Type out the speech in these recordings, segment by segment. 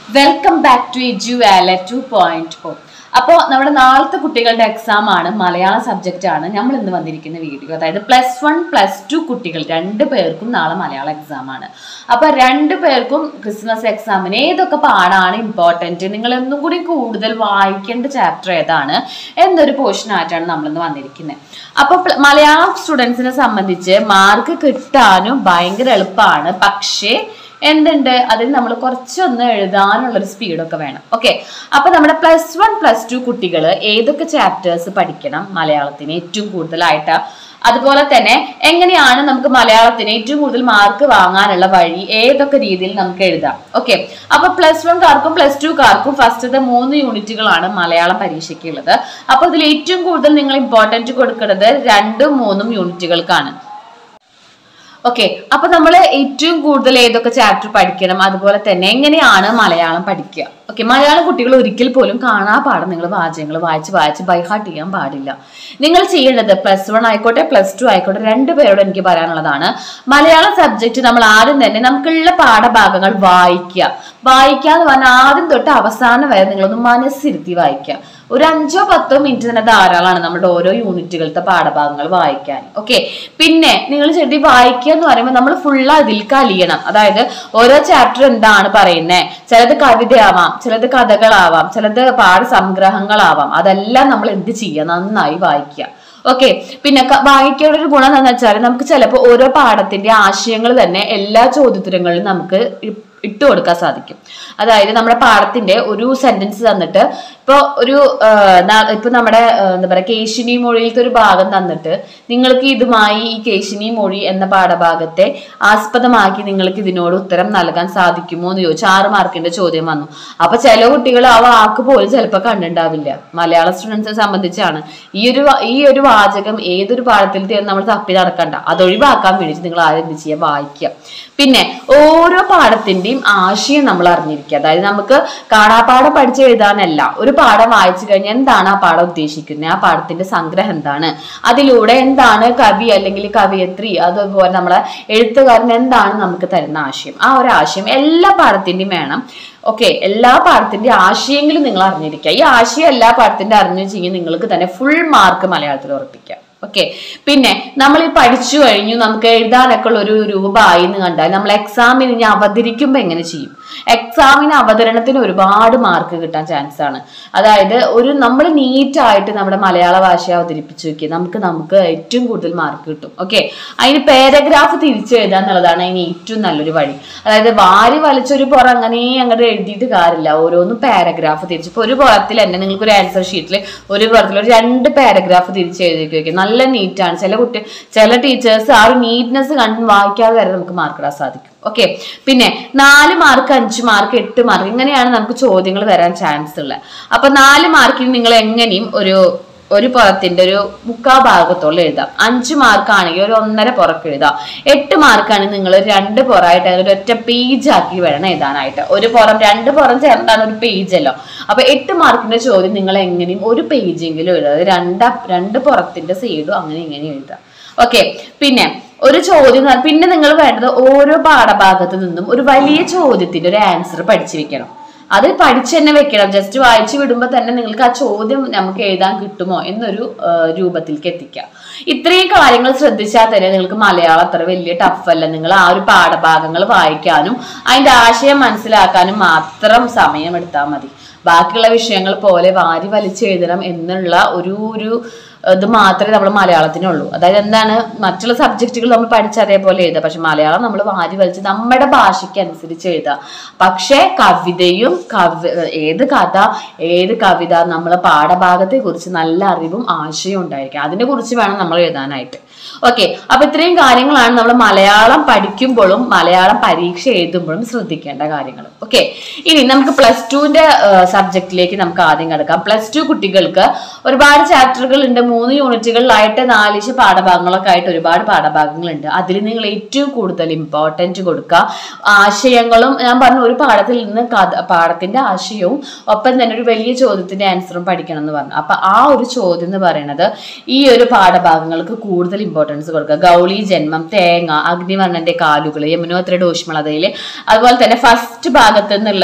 welcome back to എജു വാല two point O അപ്പോൾ നമ്മുടെ നാളത്തെ കുട്ടികളുടെ എക്സാം ആണ് മലയാളം സബ്ജക്റ്റ് ആണ് നമ്മൾ ഇന്ന് വന്നിരിക്കുന്ന വീഡിയോ അതായത് പ്ലസ് വൺ പ്ലസ് ടു കുട്ടികൾ രണ്ട് പേർക്കും നാളെ മലയാളം എക്സാം ആണ് അപ്പോൾ രണ്ട് പേർക്കും ക്രിസ്മസ് എക്സാമിന് ഏതൊക്കെ പാടാണ് ഇമ്പോർട്ടൻറ്റ് നിങ്ങൾ ഒന്നും കൂടി കൂടുതൽ വായിക്കേണ്ട ചാപ്റ്റർ ഏതാണ് എന്നൊരു പോർഷൻ ആയിട്ടാണ് നമ്മളിന്ന് വന്നിരിക്കുന്നത് അപ്പോൾ പ്ല- മലയാളം സ്റ്റുഡൻസിനെ സംബന്ധിച്ച് മാർക്ക് കിട്ടാനും ഭയങ്കര എളുപ്പമാണ് പക്ഷേ എന്തുണ്ട് അതിൽ നമ്മൾ കുറച്ചൊന്ന് എഴുതാനുള്ളൊരു സ്പീഡൊക്കെ വേണം ഓക്കെ അപ്പൊ നമ്മുടെ പ്ലസ് വൺ പ്ലസ് ടു കുട്ടികൾ ഏതൊക്കെ ചാപ്റ്റേഴ്സ് പഠിക്കണം മലയാളത്തിന് ഏറ്റവും കൂടുതലായിട്ട് അതുപോലെ തന്നെ എങ്ങനെയാണ് നമുക്ക് മലയാളത്തിന് ഏറ്റവും കൂടുതൽ മാർക്ക് വാങ്ങാനുള്ള വഴി ഏതൊക്കെ രീതിയിൽ നമുക്ക് എഴുതാം ഓക്കെ അപ്പൊ പ്ലസ് വൺ കാർക്കും പ്ലസ് ടു കാർക്കും ഫസ്റ്റത്തെ മൂന്ന് യൂണിറ്റുകളാണ് മലയാളം പരീക്ഷയ്ക്കുള്ളത് അപ്പൊ ഇതിൽ ഏറ്റവും കൂടുതൽ നിങ്ങൾ ഇമ്പോർട്ടൻറ്റ് കൊടുക്കുന്നത് രണ്ടും മൂന്നും യൂണിറ്റുകൾക്കാണ് ഓക്കെ അപ്പൊ നമ്മൾ ഏറ്റവും കൂടുതൽ ഏതൊക്കെ ചാപ്റ്റർ പഠിക്കണം അതുപോലെ തന്നെ എങ്ങനെയാണ് മലയാളം പഠിക്കുക ഓക്കെ മലയാളം കുട്ടികൾ ഒരിക്കൽ പോലും കാണാ പാഠം നിങ്ങൾ വാചകങ്ങൾ വായിച്ച് വായിച്ച് ബൈഹാർട്ട് ചെയ്യാൻ പാടില്ല നിങ്ങൾ ചെയ്യേണ്ടത് പ്ലസ് വൺ ആയിക്കോട്ടെ പ്ലസ് ടു ആയിക്കോട്ടെ രണ്ടുപേരോട് എനിക്ക് പറയാനുള്ളതാണ് മലയാളം സബ്ജക്റ്റ് നമ്മൾ ആദ്യം തന്നെ നമുക്കുള്ള പാഠഭാഗങ്ങൾ വായിക്കുക വായിക്കുക എന്ന് പറഞ്ഞാൽ ആദ്യം തൊട്ട് അവസാനം വരെ നിങ്ങളൊന്ന് മനസ്സിരുത്തി വായിക്കുക ഒരു അഞ്ചോ പത്തോ മിനിറ്റ് തന്നെ ധാരാളമാണ് നമ്മുടെ ഓരോ യൂണിറ്റുകളത്തെ പാഠഭാഗങ്ങൾ വായിക്കാൻ ഓക്കെ പിന്നെ നിങ്ങൾ ചെടി വായിക്കുക എന്ന് പറയുമ്പോൾ നമ്മൾ ഫുള്ള് അതിൽ കലിയണം അതായത് ഓരോ ചാപ്റ്റർ എന്താണ് പറയുന്നത് ചിലത് കവിതയാവാം ചിലത് കഥകളാവാം ചിലത് പാഠസംഗ്രഹങ്ങളാവാം അതെല്ലാം നമ്മൾ എന്ത് ചെയ്യുക നന്നായി വായിക്കുക ഓക്കെ പിന്നെ ക- വായിക്കേണ്ട ഒരു ഗുണം എന്താണെന്ന് വെച്ചാൽ നമുക്ക് ചിലപ്പോൾ ഓരോ പാഠത്തിന്റെ ആശയങ്ങൾ തന്നെ എല്ലാ ചോദ്യോത്തരങ്ങളിലും നമുക്ക് ഇ- ഇട്ട് കൊടുക്കാൻ സാധിക്കും അതായത് നമ്മുടെ പാഠത്തിന്റെ ഒരു സെന്റൻസ് തന്നിട്ട് ഇപ്പൊ ഒരു ആ, ന- ഇപ്പൊ നമ്മുടെ ആ, എന്താ പറയാ കേശിനി മൊഴിയിലത്തെ ഒരു ഭാഗം തന്നിട്ട് നിങ്ങൾക്ക് ഇതുമായി ഈ കേശിനി മൊഴി എന്ന പാഠഭാഗത്തെ ആസ്പദമാക്കി നിങ്ങൾക്ക് ഇതിനോട് ഉത്തരം നൽകാൻ സാധിക്കുമോ എന്ന് ചോദിച്ചു ആറ് മാർക്കിന്റെ ചോദ്യം വന്നു അപ്പൊ ചില കുട്ടികൾ ആ വാക്ക് പോലും ചിലപ്പോൾ കണ്ടിട്ടുണ്ടാവില്ല മലയാള സ്റ്റുഡൻസിനെ സംബന്ധിച്ചാണ് ഈ ഒരു വാ- ഈ ഒരു വാചകം ഏതൊരു പാഠത്തിൽ തീർന്ന് നമ്മൾ തപ്പി നടക്കണ്ട അത് ഒഴിവാക്കാൻ വേണ്ടിയിട്ട് നിങ്ങൾ ആരും എന്ത് ചെയ്യുക വായിക്കുക പിന്നെ ഓരോ പാഠത്തിന്റെയും ആശയം നമ്മൾ അറിഞ്ഞിരിക്കുക അതായത് നമുക്ക് കാണാപ്പാഠം പഠിച്ച് എഴുതാനല്ല ഒരു പാഠം വായിച്ചു കഴിഞ്ഞാൽ എന്താണ് ആ പാഠം ഉദ്ദേശിക്കുന്നത് ആ പാഠത്തിന്റെ സംഗ്രഹം എന്താണ് അതിലൂടെ എന്താണ് കവി അല്ലെങ്കിൽ കവിയത്രി അതുപോലെ നമ്മളെ എഴുത്തുകാരൻ എന്താണ് നമുക്ക് തരുന്ന ആശയം ആ ഒരു ആശയം എല്ലാ പാഠത്തിന്റെയും വേണം ഓക്കെ എല്ലാ പാഠത്തിന്റെ ആശയങ്ങളും നിങ്ങൾ അറിഞ്ഞിരിക്കുക ഈ ആശയം എല്ലാ പാഠത്തിന്റെ അറിഞ്ഞു വെച്ചെങ്കിൽ നിങ്ങൾക്ക് തന്നെ ഫുൾ മാർക്ക് മലയാളത്തിൽ ഉറപ്പിക്കാം ഓക്കെ പിന്നെ നമ്മൾ ഈ പഠിച്ചു കഴിഞ്ഞു നമുക്ക് എഴുതാനൊക്കെ ഉള്ള ഒരു രൂപമായി എന്ന് കണ്ടാൽ നമ്മൾ എക്സാമിന് ഇനി അവതരിക്കുമ്പോൾ എങ്ങനെ ചെയ്യും എക്സാമിന് അവതരണത്തിന് ഒരുപാട് മാർക്ക് കിട്ടാൻ ചാൻസ് ആണ് അതായത് ഒരു നമ്മൾ നീറ്റായിട്ട് നമ്മുടെ മലയാള ഭാഷ അവതരിപ്പിച്ചു നോക്കി നമുക്ക് നമുക്ക് ഏറ്റവും കൂടുതൽ മാർക്ക് കിട്ടും ഓക്കെ അതിന് പാരഗ്രാഫ് തിരിച്ചു എഴുതുക എന്നുള്ളതാണ് അതിന് ഏറ്റവും നല്ലൊരു വഴി അതായത് വാരി വലിച്ചൊരു പുറം അങ്ങനെ അങ്ങോട്ട് എഴുതിയിട്ട് കാര്യമില്ല ഓരോന്നും പാരഗ്രാഫ് തിരിച്ച് ഇപ്പൊ ഒരു പുറത്തിൽ തന്നെ നിങ്ങൾക്ക് ഒരു ആൻസർ ഷീറ്റിൽ ഒരു പുറത്തിൽ ഒരു രണ്ട് പാരഗ്രാഫ് തിരിച്ച് എഴുതി വെക്കുക നല്ല നീറ്റാണ് ചില കുട്ടി ചില ടീച്ചേഴ്സ് ആ ഒരു നീറ്റ്നെസ് കണ്ട് വായിക്കാതെ വരെ നമുക്ക് മാർക്ക് ഇടാൻ സാധിക്കും ഓക്കെ പിന്നെ നാല് മാർക്ക് അഞ്ച് മാർക്ക് എട്ട് മാർക്ക് ഇങ്ങനെയാണ് നമുക്ക് ചോദ്യങ്ങൾ വരാൻ ചാൻസ് ഉള്ളത് അപ്പൊ നാല് മാർക്കിന് നിങ്ങൾ എങ്ങനെയും ഒരു ഒരു പുറത്തിന്റെ ഒരു മുക്കാ ഭാഗത്തോളം എഴുതാം അഞ്ച് മാർക്ക് ആണെങ്കിൽ ഒരു ഒന്നര പുറക്ക് എഴുതാം എട്ട് മാർക്കാണ് നിങ്ങൾ രണ്ട് പുറമായിട്ട് ഒരു ഒറ്റ പേജ് ആക്കി വേണം എഴുതാനായിട്ട് ഒരു പുറം രണ്ട് പുറം ചേർന്നാണ് ഒരു പേജ് അല്ലോ അപ്പൊ എട്ട് മാർക്കിന്റെ ചോദ്യം നിങ്ങൾ എങ്ങനെയും ഒരു പേജെങ്കിലും എഴുതുക അത് രണ്ട് രണ്ട് പുറത്തിന്റെ സൈഡും അങ്ങനെ ഇങ്ങനെ എഴുതാം ഓക്കെ പിന്നെ ഒരു ചോദ്യം ന- പിന്നെ നിങ്ങൾ വേണ്ടത് ഓരോ പാഠഭാഗത്ത് നിന്നും ഒരു വലിയ ചോദ്യത്തിന്റെ ഒരു ആൻസർ പഠിച്ചു വെക്കണം അത് പഠിച്ചു തന്നെ വെക്കണം ജസ്റ്റ് വായിച്ചു വിടുമ്പോൾ തന്നെ നിങ്ങൾക്ക് ആ ചോദ്യം നമുക്ക് എഴുതാൻ കിട്ടുമോ എന്നൊരു ആ, രൂപത്തിലേക്ക് എത്തിക്കാം ഇത്രയും കാര്യങ്ങൾ ശ്രദ്ധിച്ചാൽ തന്നെ നിങ്ങൾക്ക് മലയാളം അത്ര വലിയ ടഫ് അല്ല നിങ്ങൾ ആ ഒരു പാഠഭാഗങ്ങൾ വായിക്കാനും അതിന്റെ ആശയം മനസ്സിലാക്കാനും മാത്രം സമയം എടുത്താൽ മതി ബാക്കിയുള്ള വിഷയങ്ങൾ പോലെ വാരി വലിച്ചെഴുതണം എന്നുള്ള ഒരു ഒരു ഇത് മാത്രമേ നമ്മൾ മലയാളത്തിനുള്ളൂ അതായത് എന്താണ് മറ്റുള്ള സബ്ജക്റ്റുകൾ നമ്മൾ പഠിച്ച അതേപോലെ എഴുതാം പക്ഷെ മലയാളം നമ്മൾ വാരി വലിച്ച് നമ്മുടെ ഭാഷയ്ക്ക് അനുസരിച്ച് എഴുതാം പക്ഷേ കവിതയും കവി ഏത് കഥ ഏത് കവിത നമ്മളെ പാഠഭാഗത്തെ കുറിച്ച് നല്ല അറിവും ആശയവും ഉണ്ടായിരിക്കും അതിനെ കുറിച്ച് വേണം നമ്മൾ എഴുതാനായിട്ട് ഓക്കെ അപ്പൊ ഇത്രയും കാര്യങ്ങളാണ് നമ്മൾ മലയാളം പഠിക്കുമ്പോഴും മലയാളം പരീക്ഷ എഴുതുമ്പോഴും ശ്രദ്ധിക്കേണ്ട കാര്യങ്ങൾ ഓക്കെ ഇനി നമുക്ക് പ്ലസ് ടുവിന്റെ സബ്ജക്റ്റിലേക്ക് നമുക്ക് ആദ്യം കിടക്കാം പ്ലസ് ടു കുട്ടികൾക്ക് ഒരുപാട് ചാപ്റ്ററുകൾ ഉണ്ട് മൂന്ന് യൂണിറ്റുകളിലായിട്ട് നാലിശ പാഠഭാഗങ്ങളൊക്കെ ആയിട്ട് ഒരുപാട് പാഠഭാഗങ്ങളുണ്ട് അതിൽ നിങ്ങൾ ഏറ്റവും കൂടുതൽ ഇമ്പോർട്ടൻറ്റ് കൊടുക്കുക ആശയങ്ങളും ഞാൻ പറഞ്ഞു ഒരു പാഠത്തിൽ നിന്ന് കഥ പാഠത്തിന്റെ ആശയവും ഒപ്പം തന്നെ ഒരു വലിയ ചോദ്യത്തിന്റെ ആൻസറും പഠിക്കണം എന്ന് പറഞ്ഞു അപ്പൊ ആ ഒരു ചോദ്യം എന്ന് പറയുന്നത് ഈ ഒരു പാഠഭാഗങ്ങൾക്ക് കൂടുതൽ ഇമ്പോർട്ടൻസ് കൊടുക്കുക ഗൗളി ജന്മം തേങ്ങ അഗ്നിവർണ്ണന്റെ കാലുകൾ യമുനോത്രയുടെ ഊഷ്മളതയില് അതുപോലെ തന്നെ ഫസ്റ്റ് ഭാഗത്ത് നിന്നുള്ളത്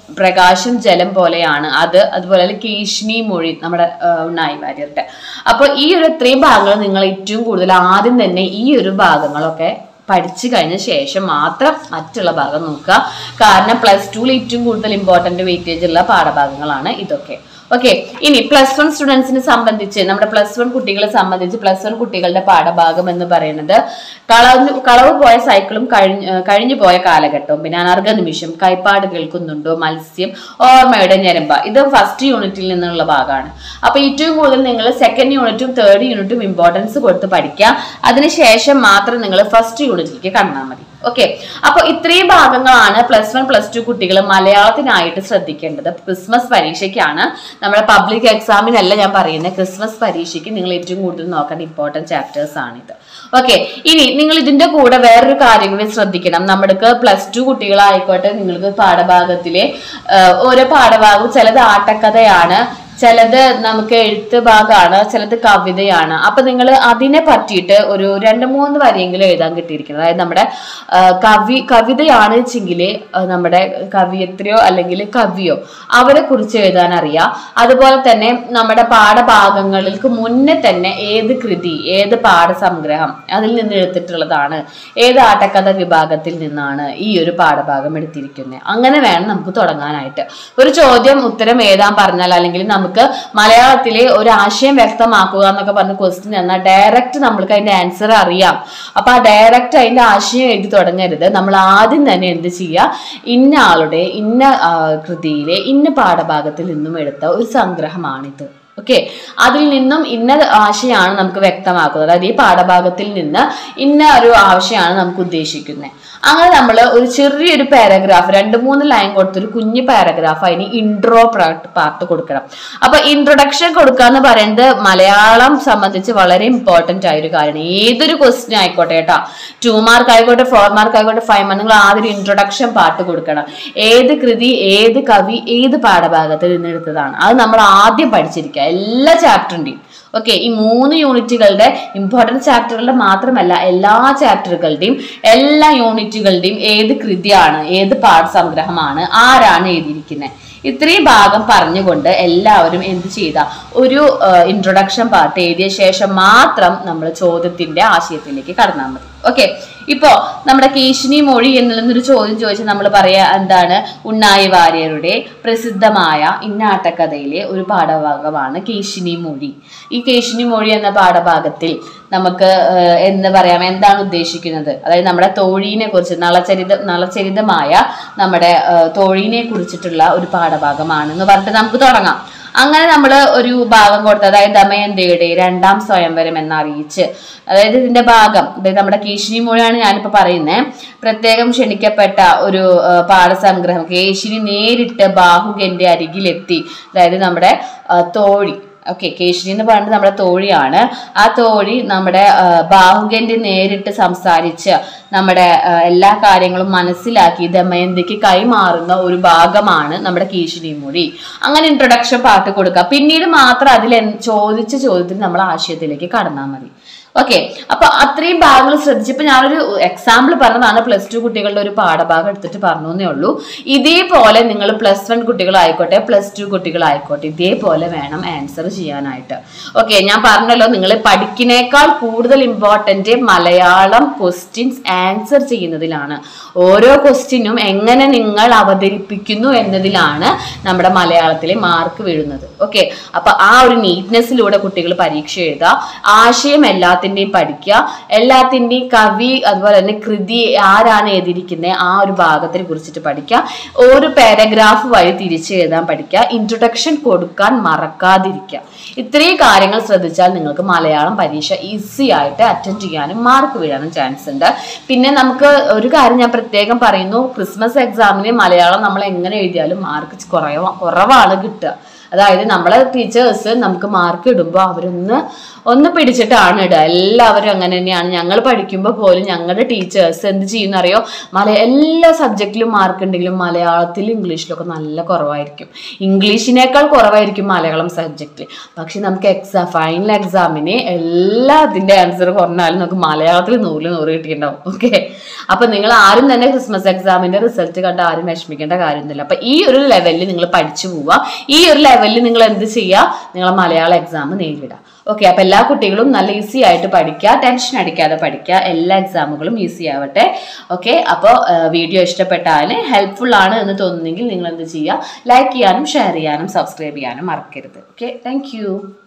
പ്രകാശം ജലം പോലെയാണ് അത് അതുപോലെ തന്നെ കീഷ്ണി മൊഴി നമ്മുടെ ആ, ഉണ്ണായി വാര്യരുടെ അപ്പോൾ ഈ ഒരു ഇത്രയും ഭാഗങ്ങൾ നിങ്ങൾ ഏറ്റവും കൂടുതൽ ആദ്യം തന്നെ ഈ ഒരു ഭാഗങ്ങളൊക്കെ പഠിച്ചു കഴിഞ്ഞ ശേഷം മാത്രം മറ്റുള്ള ഭാഗം നോക്കുക കാരണം പ്ലസ് ടുവിൽ ഏറ്റവും കൂടുതൽ ഇമ്പോർട്ടന്റ് വെയിറ്റേജ് ഉള്ള പാഠഭാഗങ്ങളാണ് ഇതൊക്കെ ഓക്കെ ഇനി പ്ലസ് വൺ സ്റ്റുഡൻസിനെ സംബന്ധിച്ച് നമ്മുടെ പ്ലസ് വൺ കുട്ടികളെ സംബന്ധിച്ച് പ്ലസ് വൺ കുട്ടികളുടെ പാഠഭാഗം എന്ന് പറയുന്നത് കളവ് കളവ് പോയ സൈക്കിളും കഴിഞ്ഞു കഴിഞ്ഞു പോയ കാലഘട്ടവും പിന്നെ അനർഘ നിമിഷം കൈപ്പാട് കേൾക്കുന്നുണ്ടോ മത്സ്യം ഓർമ്മയുടെ ഞരമ്പ ഇത് ഫസ്റ്റ് യൂണിറ്റിൽ നിന്നുള്ള ഭാഗമാണ് അപ്പൊ ഏറ്റവും കൂടുതൽ നിങ്ങൾ സെക്കൻഡ് യൂണിറ്റും തേർഡ് യൂണിറ്റും ഇമ്പോർട്ടൻസ് കൊടുത്ത് പഠിക്കുക അതിനുശേഷം മാത്രം നിങ്ങൾ ഫസ്റ്റ് യൂണിറ്റിലേക്ക് കടന്നാൽ മതി ഓക്കെ അപ്പൊ ഇത്രയും ഭാഗങ്ങളാണ് പ്ലസ് വൺ പ്ലസ് ടു കുട്ടികൾ മലയാളത്തിനായിട്ട് ശ്രദ്ധിക്കേണ്ടത് ക്രിസ്മസ് പരീക്ഷയ്ക്കാണ് നമ്മുടെ പബ്ലിക് എക്സാമിനല്ല ഞാൻ പറയുന്നത് ക്രിസ്മസ് പരീക്ഷയ്ക്ക് നിങ്ങൾ ഏറ്റവും കൂടുതൽ നോക്കേണ്ട ഇമ്പോർട്ടൻറ്റ് ചാപ്റ്റേഴ്സ് ആണിത് ഓക്കെ ഇനി നിങ്ങൾ ഇതിന്റെ കൂടെ വേറൊരു കാര്യം കൂടി ശ്രദ്ധിക്കണം നമ്മുടെ പ്ലസ് ടു കുട്ടികളായിക്കോട്ടെ നിങ്ങൾക്ക് പാഠഭാഗത്തിലെ ആ, ഓരോ പാഠഭാഗവും ചിലത് ആട്ടക്കഥയാണ് ചിലത് നമുക്ക് എഴുത്ത് ഭാഗമാണ് ചിലത് കവിതയാണ് അപ്പൊ നിങ്ങൾ അതിനെ പറ്റിയിട്ട് ഒരു രണ്ട് മൂന്ന് വരിയെങ്കിലും എഴുതാൻ കിട്ടിയിരിക്കുന്നത് അതായത് നമ്മുടെ ആ, കവി കവിതയാണ് വെച്ചെങ്കിൽ നമ്മുടെ കവിയത്രിയോ അല്ലെങ്കിൽ കവിയോ അവരെ കുറിച്ച് എഴുതാൻ അറിയാം അതുപോലെ തന്നെ നമ്മുടെ പാഠഭാഗങ്ങൾക്ക് മുന്നേ തന്നെ ഏത് കൃതി ഏത് പാഠസംഗ്രഹം അതിൽ നിന്ന് എടുത്തിട്ടുള്ളതാണ് ഏത് ആട്ടക്കഥ വിഭാഗത്തിൽ നിന്നാണ് ഈ ഒരു പാഠഭാഗം എടുത്തിരിക്കുന്നത് അങ്ങനെ വേണം നമുക്ക് തുടങ്ങാനായിട്ട് ഒരു ചോദ്യം ഉത്തരം എഴുതാൻ പറഞ്ഞാൽ അല്ലെങ്കിൽ നമുക്ക് മലയാളത്തിലെ ഒരു ആശയം വ്യക്തമാക്കുക എന്നൊക്കെ പറഞ്ഞ ക്വസ്റ്റ്യൻ എന്നാൽ ഡയറക്റ്റ് നമ്മൾക്ക് അതിന്റെ ആൻസർ അറിയാം അപ്പൊ ആ ഡയറക്റ്റ് അതിന്റെ ആശയം എഴുതി തുടങ്ങരുത് നമ്മൾ ആദ്യം തന്നെ എന്ത് ചെയ്യുക ഇന്ന ആളുടെ ഇന്ന ആ, കൃതിയിലെ ഇന്ന പാഠഭാഗത്തിൽ നിന്നും എടുത്ത ഒരു സംഗ്രഹമാണിത് ഓക്കെ അതിൽ നിന്നും ഇന്ന ആശയമാണ് നമുക്ക് വ്യക്തമാക്കുന്നത് അതായത് ഈ പാഠഭാഗത്തിൽ നിന്ന് ഇന്ന ഒരു ആവശ്യമാണ് നമുക്ക് ഉദ്ദേശിക്കുന്നത് അങ്ങനെ നമ്മൾ ഒരു ചെറിയൊരു പാരഗ്രാഫ് രണ്ട് മൂന്ന് ലൈൻ കൊടുത്തൊരു കുഞ്ഞു പാരഗ്രാഫ് അതിന് ഇൻട്രോ പാർട്ട് കൊടുക്കണം അപ്പൊ ഇൻട്രൊഡക്ഷൻ കൊടുക്കുക എന്ന് പറയുന്നത് മലയാളം സംബന്ധിച്ച് വളരെ ഇമ്പോർട്ടന്റ് ആയ ഒരു കാര്യമാണ് ഏതൊരു ക്വസ്റ്റ്യൻ ആയിക്കോട്ടെ കേട്ടോ ടു മാർക്ക് ആയിക്കോട്ടെ ഫോർ മാർക്ക് ആയിക്കോട്ടെ ഫൈവ് മാർക്ക് നിങ്ങൾ ആദ്യം ഇൻട്രൊഡക്ഷൻ പാർട്ട് കൊടുക്കണം ഏത് കൃതി ഏത് കവി ഏത് പാഠഭാഗത്തിൽ നിന്ന് എടുത്തതാണ് അത് നമ്മൾ ആദ്യം പഠിച്ചിരിക്കുക എല്ലാ ചാപ്റ്ററിന്റെയും ഓക്കെ ഈ മൂന്ന് യൂണിറ്റുകളുടെ ഇമ്പോർട്ടൻറ്റ് ചാപ്റ്ററുകളുടെ മാത്രമല്ല എല്ലാ ചാപ്റ്ററുകളുടെയും എല്ലാ യൂണിറ്റുകളുടെയും ഏത് കൃതിയാണ് ഏത് പാഠസംഗ്രഹമാണ് ആരാണ് എഴുതിയിരിക്കുന്നത് ഇത്രയും ഭാഗം പറഞ്ഞുകൊണ്ട് എല്ലാവരും എന്ത് ചെയ്ത ഒരു ഇൻട്രൊഡക്ഷൻ പാർട്ട് എഴുതിയ ശേഷം മാത്രം നമ്മൾ ചോദ്യത്തിന്റെ ആശയത്തിലേക്ക് കടന്നാൽ മതി ഓക്കെ ഇപ്പോ നമ്മുടെ കേശിനി മൊഴി എന്നുള്ളൊരു ചോദ്യം ചോദിച്ച് നമ്മൾ പറയാ എന്താണ് ഉണ്ണായി വാര്യരുടെ പ്രസിദ്ധമായ ഇന്നാട്ടക്കഥയിലെ ഒരു പാഠഭാഗമാണ് കേശിനി മൊഴി ഈ കേശിനി മൊഴി എന്ന പാഠഭാഗത്തിൽ നമുക്ക് ഏഹ്, എന്ന് പറയാം എന്താണ് ഉദ്ദേശിക്കുന്നത് അതായത് നമ്മുടെ തോഴീനെ കുറിച്ച് നളചരിത നളചരിതമായ നമ്മുടെ ഏഹ്, തോഴീനെ കുറിച്ചിട്ടുള്ള ഒരു പാഠഭാഗമാണെന്ന് പറഞ്ഞിട്ട് നമുക്ക് തുടങ്ങാം അങ്ങനെ നമ്മൾ ഒരു ഭാഗം കൊടുത്ത് അതായത് ദമയന്തിയുടെ രണ്ടാം സ്വയംവരം എന്നറിയിച്ച് അതായത് ഇതിന്റെ ഭാഗം അതായത് നമ്മുടെ കേശിനി മൊഴിയാണ് ഞാനിപ്പോ പറയുന്നത് പ്രത്യേകം ക്ഷണിക്കപ്പെട്ട ഒരു ആ, പാഠസംഗ്രഹം കേശിനി നേരിട്ട് ബാഹുകന്റെ അരികിലെത്തി അതായത് നമ്മുടെ ആ, തോഴി ഓക്കെ കേശിനി എന്ന് പറയുന്നത് നമ്മുടെ തോഴിയാണ് ആ തോഴി നമ്മുടെ ആ, ബാഹുകന്റെ നേരിട്ട് സംസാരിച്ച് നമ്മുടെ ആ, എല്ലാ കാര്യങ്ങളും മനസ്സിലാക്കി ദമയന്തിക്ക് കൈമാറുന്ന ഒരു ഭാഗമാണ് നമ്മുടെ കേശിനി മൊഴി അങ്ങനെ ഇൻട്രൊഡക്ഷൻ പാട്ട് കൊടുക്കുക പിന്നീട് മാത്രം അതിൽ എന്ത് ചോദിച്ച ചോദ്യത്തിന് നമ്മൾ ആശയത്തിലേക്ക് കടന്നാൽ മതി ഓക്കെ അപ്പൊ അത്രയും ഭാഗങ്ങൾ ശ്രദ്ധിച്ചപ്പോ ഞാനൊരു എക്സാമ്പിൾ പറഞ്ഞതാണ് പ്ലസ് ടു കുട്ടികളുടെ ഒരു പാഠഭാഗം എടുത്തിട്ട് പറഞ്ഞു എന്നേ ഉള്ളൂ ഇതേപോലെ നിങ്ങൾ പ്ലസ് വൺ കുട്ടികളായിക്കോട്ടെ പ്ലസ് ടു കുട്ടികളായിക്കോട്ടെ ഇതേപോലെ വേണം ആൻസർ ചെയ്യാനായിട്ട് ഓക്കെ ഞാൻ പറഞ്ഞല്ലോ നിങ്ങൾ പഠിക്കുന്നേക്കാൾ കൂടുതൽ ഇമ്പോർട്ടന്റ് മലയാളം ക്വസ്റ്റ്യൻസ് ആൻസർ ചെയ്യുന്നതിലാണ് ഓരോ ക്വസ്റ്റ്യനും എങ്ങനെ നിങ്ങൾ അവതരിപ്പിക്കുന്നു എന്നതിലാണ് നമ്മുടെ മലയാളത്തിലെ മാർക്ക് വീഴുന്നത് ഓക്കെ അപ്പൊ ആ ഒരു നീറ്റ്നെസ്സിലൂടെ കുട്ടികൾ പരീക്ഷ എഴുതുക ആശയം എല്ലാത്തിന്റെയും പഠിക്കുക എല്ലാത്തിന്റെയും കവി അതുപോലെ തന്നെ കൃതി ആരാണ് എഴുതിയിരിക്കുന്നത് ആ ഒരു ഭാഗത്തിനെ കുറിച്ചിട്ട് പഠിക്കുക ഒരു പാരഗ്രാഫ് വഴി തിരിച്ച് എഴുതാൻ പഠിക്കുക ഇൻട്രൊഡക്ഷൻ കൊടുക്കാൻ മറക്കാതിരിക്കുക ഇത്രയും കാര്യങ്ങൾ ശ്രദ്ധിച്ചാൽ നിങ്ങൾക്ക് മലയാളം പരീക്ഷ ഈസി ആയിട്ട് അറ്റൻഡ് ചെയ്യാനും മാർക്ക് വീഴാനും ചാൻസ് ഉണ്ട് പിന്നെ നമുക്ക് ഒരു കാര്യം ഞാൻ പ്രത്യേകം പറയുന്നു ക്രിസ്മസ് എക്സാമിന് മലയാളം നമ്മൾ എങ്ങനെ എഴുതിയാലും മാർക്ക് കുറവ കുറവാണ് കിട്ടുക അതായത് നമ്മളെ ടീച്ചേഴ്സ് നമുക്ക് മാർക്ക് ഇടുമ്പോൾ അവരൊന്ന് ഒന്ന് പിടിച്ചിട്ടാണ് ഇടുക എല്ലാവരും അങ്ങനെ തന്നെയാണ് ഞങ്ങൾ പഠിക്കുമ്പോൾ പോലും ഞങ്ങളുടെ ടീച്ചേഴ്സ് എന്ത് ചെയ്യുന്ന അറിയോ മല എല്ലാ സബ്ജക്റ്റിലും മാർക്ക് ഉണ്ടെങ്കിലും മലയാളത്തിലും ഇംഗ്ലീഷിലൊക്കെ നല്ല കുറവായിരിക്കും ഇംഗ്ലീഷിനേക്കാൾ കുറവായിരിക്കും മലയാളം സബ്ജക്റ്റ് പക്ഷെ നമുക്ക് എക്സാം ഫൈനൽ എക്സാമിന് എല്ലാ അതിൻ്റെ ആൻസർ കുറഞ്ഞാലും നമുക്ക് മലയാളത്തിൽ നൂറിൽ നൂറ് കിട്ടിയിട്ടുണ്ടാവും ഓക്കെ അപ്പൊ നിങ്ങൾ ആരും തന്നെ ക്രിസ്മസ് എക്സാമിന്റെ റിസൾട്ട് കണ്ട് ആരും വിഷമിക്കേണ്ട കാര്യമൊന്നുമില്ല അപ്പൊ ഈ ഒരു ലെവലിൽ നിങ്ങൾ പഠിച്ചു പോവുക ഈ ഒരു ലെവലിൽ നിങ്ങൾ എന്ത് ചെയ്യുക നിങ്ങൾ മലയാളം എക്സാം നേരിടുക ഓക്കെ അപ്പൊ എല്ലാ കുട്ടികളും നല്ല ഈസി ആയിട്ട് പഠിക്കുക ടെൻഷൻ അടിക്കാതെ പഠിക്കുക എല്ലാ എക്സാമുകളും ഈസി ആവട്ടെ ഓക്കെ അപ്പോൾ വീഡിയോ ഇഷ്ടപ്പെട്ടാൽ ഹെൽപ്ഫുൾ ആണ് എന്ന് തോന്നുന്നെങ്കിൽ നിങ്ങൾ എന്ത് ചെയ്യുക ലൈക്ക് ചെയ്യാനും ഷെയർ ചെയ്യാനും സബ്സ്ക്രൈബ് ചെയ്യാനും മറക്കരുത് ഓക്കെ താങ്ക്